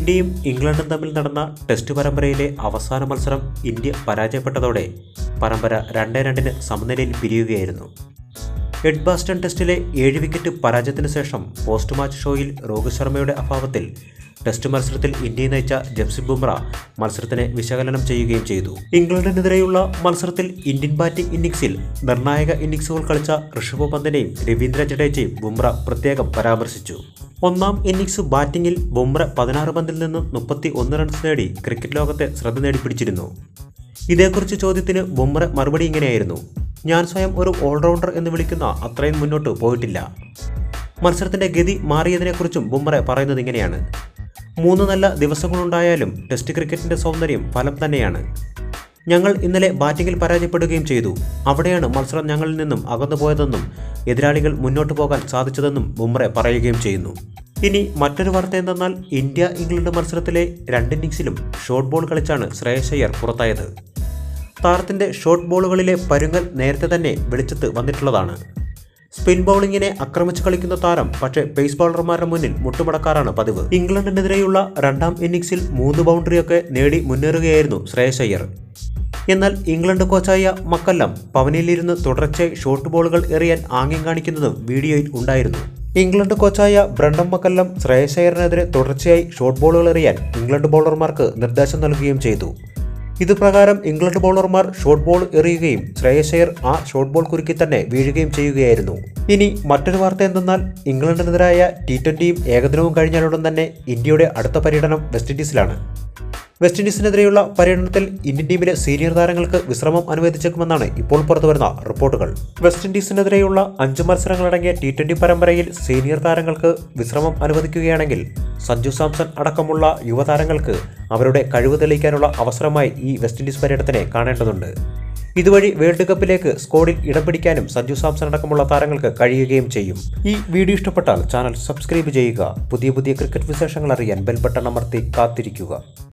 ഇന്ത്യയും ഇംഗ്ലണ്ടും തമ്മിൽ നടന്ന ടെസ്റ്റ് പരമ്പരയിലെ അവസാന മത്സരം ഇന്ത്യ പരാജയപ്പെട്ടതോടെ പരമ്പര രണ്ടേ രണ്ടിന് സമനിലയിൽ പിരിയുകയായിരുന്നു എഡ്ബാസ്റ്റൺ ടെസ്റ്റിലെ ഏഴ് വിക്കറ്റ് പരാജയത്തിന് ശേഷം പോസ്റ്റ് മാച്ച് ഷോയിൽ രോഹിത് ശർമ്മയുടെ അഭാവത്തിൽ ടെസ്റ്റ് മത്സരത്തിൽ ഇന്ത്യയെ നയിച്ച ജംസിദ് ബുംറ മത്സരത്തിനെ വിശകലനം ചെയ്യുകയും ചെയ്തു ഇംഗ്ലണ്ടിനെതിരെയുള്ള മത്സരത്തിൽ ഇന്ത്യൻ ബാറ്റിംഗ് ഇന്നിംഗ്സിൽ നിർണായക ഇന്നിംഗ്സുകൾ കളിച്ച ഋഷഭ് പന്തിനെയും രവീന്ദ്ര ജഡേജയും ബുംറ പ്രത്യേകം പരാമർശിച്ചു ഒന്നാം ഇന്നിംഗ്സ് ബാറ്റിംഗിൽ ബുംറ പതിനാറ് പന്തിൽ നിന്നും മുപ്പത്തി ഒന്ന് റൺസ് നേടി ക്രിക്കറ്റ് ലോകത്തെ ശ്രദ്ധ നേടിപ്പിടിച്ചിരുന്നു ഇതേക്കുറിച്ച് ചോദ്യത്തിന് ബുംറ മറുപടി ഇങ്ങനെയായിരുന്നു ഞാൻ സ്വയം ഒരു ഓൾറൗണ്ടർ എന്ന് വിളിക്കുന്ന അത്രയും മുന്നോട്ട് പോയിട്ടില്ല മത്സരത്തിന്റെ ഗതി മാറിയതിനെക്കുറിച്ചും ബുംറ പറയുന്നത് ഇങ്ങനെയാണ് മൂന്ന് നല്ല ദിവസങ്ങളുണ്ടായാലും ടെസ്റ്റ് ക്രിക്കറ്റിന്റെ സൗന്ദര്യം ഫലം തന്നെയാണ് ഞങ്ങൾ ഇന്നലെ ബാറ്റിംഗിൽ പരാജയപ്പെടുകയും ചെയ്തു അവിടെയാണ് മത്സരം ഞങ്ങളിൽ നിന്നും അകന്നുപോയതെന്നും എതിരാളികൾ മുന്നോട്ട് പോകാൻ സാധിച്ചതെന്നും ബുംറ പറയുകയും ചെയ്യുന്നു ഇനി മറ്റൊരു വാർത്ത എന്തെന്നാൽ ഇന്ത്യ ഇംഗ്ലണ്ട് മത്സരത്തിലെ രണ്ട് ഇന്നിംഗ്സിലും ഷോർട്ട് ബോൾ കളിച്ചാണ് ശ്രേയസ് അയ്യർ പുറത്തായത് താരത്തിന്റെ ഷോർട്ട് ബോളുകളിലെ പരുങ്ങൽ നേരത്തെ തന്നെ വെളിച്ചത്ത് വന്നിട്ടുള്ളതാണ് സ്പിൻ ബൗളിങ്ങിനെ ആക്രമിച്ച് കളിക്കുന്ന താരം പക്ഷേ പേസ് ബൗളർമാരുടെ മുന്നിൽ മുട്ടുമടക്കാറാണ് പതിവ് ഇംഗ്ലണ്ടിനെതിരെയുള്ള രണ്ടാം ഇന്നിംഗ്സിൽ മൂന്ന് ബൗണ്ടറിയൊക്കെ നേടി മുന്നേറുകയായിരുന്നു ശ്രേയസ് അയ്യർ എന്നാൽ ഇംഗ്ലണ്ട് കോച്ചായ മക്കല്ലം പവനിലിരുന്ന് തുടർച്ചയായി ഷോർട്ട് ബോളുകൾ എറിയാൻ ആംഗ്യം കാണിക്കുന്നതും വീഡിയോയിൽ ഉണ്ടായിരുന്നു ഇംഗ്ലണ്ട് കോച്ചായ ബ്രണ്ടം മക്കല്ലം ശ്രേയസ് അയ്യറിനെതിരെ തുടർച്ചയായി ഷോർട്ട് ബോളുകൾ എറിയാൻ ഇംഗ്ലണ്ട് ബൗളർമാർക്ക് നിർദ്ദേശം നൽകുകയും ചെയ്തു ഇത് പ്രകാരം ഇംഗ്ലണ്ട് ബൗളർമാർ ഷോർട്ട് ബോൾ എറിയുകയും ശ്രേയസ് അയ്യർ ആ ഷോർട്ട് ബോൾ കുരുക്കി തന്നെ വീഴുകയും ചെയ്യുകയായിരുന്നു ഇനി മറ്റൊരു വാർത്ത എന്തെന്നാൽ ഇംഗ്ലണ്ടിനെതിരായ ടി ട്വന്റിയും ഏകദിനവും കഴിഞ്ഞാലുടൻ തന്നെ ഇന്ത്യയുടെ അടുത്ത പര്യടനം വെസ്റ്റ് ഇൻഡീസിലാണ് വെസ്റ്റ് ഇൻഡീസിനെതിരെയുള്ള പര്യടനത്തിൽ ഇന്ത്യൻ ടീമിലെ സീനിയർ താരങ്ങൾക്ക് വിശ്രമം അനുവദിച്ചേക്കുമെന്നാണ് ഇപ്പോൾ പുറത്തുവരുന്ന റിപ്പോർട്ടുകൾ വെസ്റ്റ് ഇൻഡീസിനെതിരെയുള്ള അഞ്ച് മത്സരങ്ങളടങ്ങിയ ടി ട്വന്റി പരമ്പരയിൽ സീനിയർ താരങ്ങൾക്ക് വിശ്രമം അനുവദിക്കുകയാണെങ്കിൽ സഞ്ജു സാംസൺ അടക്കമുള്ള യുവതാരങ്ങൾക്ക് അവരുടെ കഴിവ് തെളിയിക്കാനുള്ള അവസരമായി ഈ വെസ്റ്റ് ഇൻഡീസ് പര്യടനത്തിനെ കാണേണ്ടതുണ്ട് ഇതുവഴി വേൾഡ് കപ്പിലേക്ക് സ്ക്വാഡിൽ ഇടം പിടിക്കാനും സഞ്ജു സാംസൺ അടക്കമുള്ള താരങ്ങൾക്ക് കഴിയുകയും ചെയ്യും ഈ വീഡിയോ ഇഷ്ടപ്പെട്ടാൽ ചാനൽ സബ്സ്ക്രൈബ് ചെയ്യുക പുതിയ പുതിയ ക്രിക്കറ്റ് വിശേഷങ്ങൾ അറിയാൻ ബെൽ ബട്ടൺ അമർത്തി കാത്തിരിക്കുക